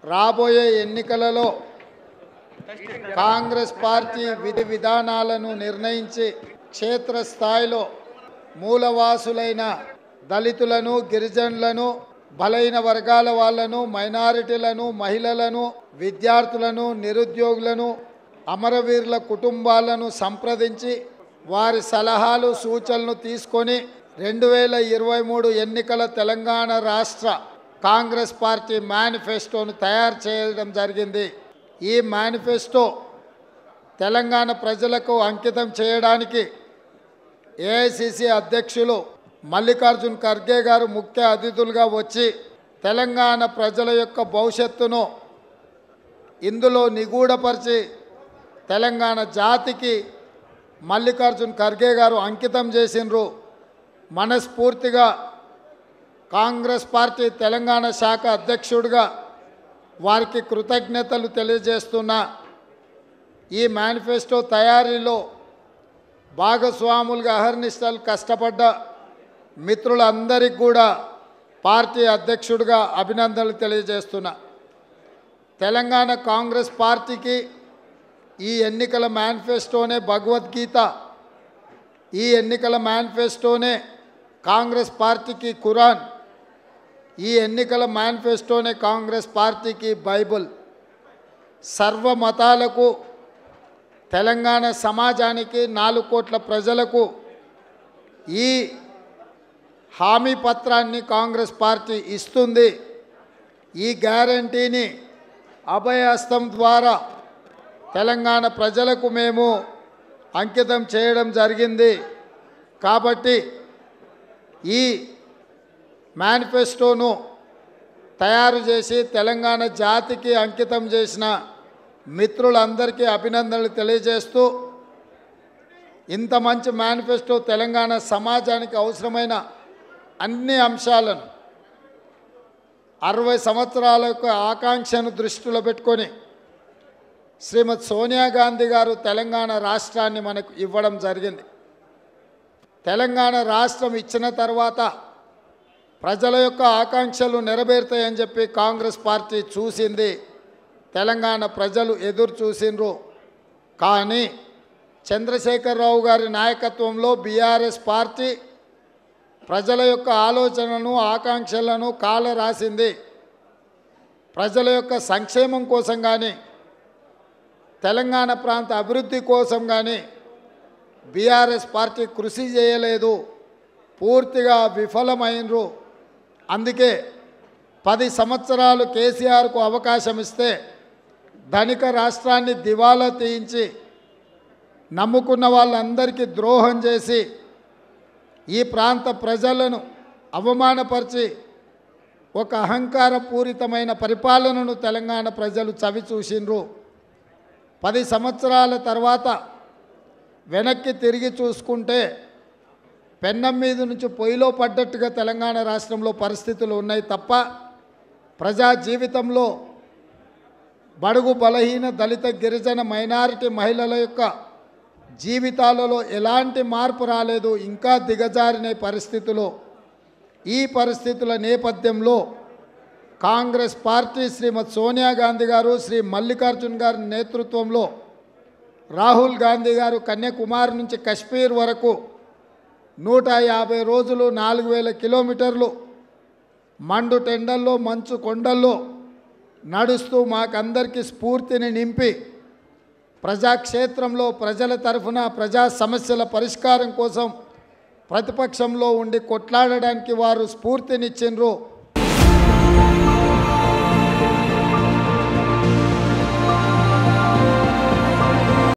రాబోయే ఎన్నికలలో కాంగ్రెస్ పార్టీ విధి విధానాలను నిర్ణయించి క్షేత్రస్థాయిలో మూలవాసులైన దళితులను గిరిజనులను బలైన వర్గాల వాళ్ళను మైనారిటీలను మహిళలను విద్యార్థులను నిరుద్యోగులను అమరవీరుల కుటుంబాలను సంప్రదించి వారి సలహాలు సూచనలు తీసుకొని రెండు వేల ఇరవై మూడు ఎన్నికల తెలంగాణ రాష్ట్ర కాంగ్రెస్ పార్టీ మేనిఫెస్టోను తయారు చేయడం జరిగింది ఈ మేనిఫెస్టో తెలంగాణ ప్రజలకు అంకితం చేయడానికి ఏఐసిసి అధ్యక్షులు మల్లికార్జున్ ఖర్గే గారు ముఖ్య అతిథులుగా వచ్చి తెలంగాణ ప్రజల యొక్క భవిష్యత్తును ఇందులో నిగూఢపరిచి తెలంగాణ జాతికి మల్లికార్జున్ ఖర్గే గారు అంకితం చేసినరు మనస్ఫూర్తిగా కాంగ్రెస్ పార్టీ తెలంగాణ శాఖ అధ్యక్షుడిగా వారికి కృతజ్ఞతలు తెలియజేస్తున్నా ఈ మేనిఫెస్టో తయారీలో భాగస్వాములుగా అహర్నిశలు కష్టపడ్డ మిత్రులందరికీ కూడా పార్టీ అధ్యక్షుడిగా అభినందనలు తెలియజేస్తున్నా తెలంగాణ కాంగ్రెస్ పార్టీకి ఈ ఎన్నికల మేనిఫెస్టోనే భగవద్గీత ఈ ఎన్నికల మేనిఫెస్టోనే కాంగ్రెస్ పార్టీకి ఖురాన్ ఈ ఎన్నికల మేనిఫెస్టోనే కాంగ్రెస్ పార్టీకి బైబుల్ సర్వ మతాలకు తెలంగాణ సమాజానికి నాలుగు కోట్ల ప్రజలకు ఈ హామీ పత్రాన్ని కాంగ్రెస్ పార్టీ ఇస్తుంది ఈ గ్యారంటీని అభయహస్తం ద్వారా తెలంగాణ ప్రజలకు మేము అంకితం చేయడం జరిగింది కాబట్టి ఈ మేనిఫెస్టోను తయారు చేసి తెలంగాణ జాతికి అంకితం చేసిన మిత్రులందరికీ అభినందనలు తెలియజేస్తూ ఇంత మంచి మేనిఫెస్టో తెలంగాణ సమాజానికి అవసరమైన అన్ని అంశాలను అరవై సంవత్సరాల యొక్క ఆకాంక్షను దృష్టిలో పెట్టుకొని శ్రీమతి సోనియా గాంధీ గారు తెలంగాణ రాష్ట్రాన్ని మనకు ఇవ్వడం జరిగింది తెలంగాణ రాష్ట్రం ఇచ్చిన తర్వాత ప్రజల యొక్క ఆకాంక్షలు నెరవేరుతాయని చెప్పి కాంగ్రెస్ పార్టీ చూసింది తెలంగాణ ప్రజలు ఎదురు చూసిండ్రు కానీ చంద్రశేఖరరావు గారి నాయకత్వంలో బీఆర్ఎస్ పార్టీ ప్రజల యొక్క ఆలోచనలను ఆకాంక్షలను కాల రాసింది ప్రజల యొక్క సంక్షేమం కోసం కానీ తెలంగాణ ప్రాంత అభివృద్ధి కోసం కానీ బీఆర్ఎస్ పార్టీ కృషి చేయలేదు పూర్తిగా విఫలమైనరు అందుకే పది సంవత్సరాలు కేసీఆర్కు అవకాశం ఇస్తే ధనిక రాష్ట్రాన్ని దివాలా తీయించి నమ్ముకున్న వాళ్ళందరికీ ద్రోహం చేసి ఈ ప్రాంత ప్రజలను అవమానపరిచి ఒక అహంకారపూరితమైన పరిపాలనను తెలంగాణ ప్రజలు చవి చూసిండ్రు పది సంవత్సరాల తర్వాత వెనక్కి తిరిగి చూసుకుంటే పెన్నం మీద నుంచి పొయ్యిలో పడ్డట్టుగా తెలంగాణ రాష్ట్రంలో పరిస్థితులు ఉన్నాయి తప్ప ప్రజా జీవితంలో బడుగు బలహీన దళిత గిరిజన మైనారిటీ మహిళల యొక్క జీవితాలలో ఎలాంటి మార్పు రాలేదు ఇంకా దిగజారిన పరిస్థితిలో ఈ పరిస్థితుల నేపథ్యంలో కాంగ్రెస్ పార్టీ శ్రీమతి సోనియా గాంధీ గారు శ్రీ మల్లికార్జున్ గారి నేతృత్వంలో రాహుల్ గాంధీ గారు కన్యాకుమారి నుంచి కశ్మీర్ వరకు నూట యాభై రోజులు నాలుగు వేల కిలోమీటర్లు మండు టెండల్లో మంచు కొండల్లో నడుస్తూ మాకందరికీ స్ఫూర్తిని నింపి ప్రజాక్షేత్రంలో ప్రజల తరఫున ప్రజా సమస్యల పరిష్కారం కోసం ప్రతిపక్షంలో ఉండి కొట్లాడడానికి వారు స్ఫూర్తినిచ్చిండ్రు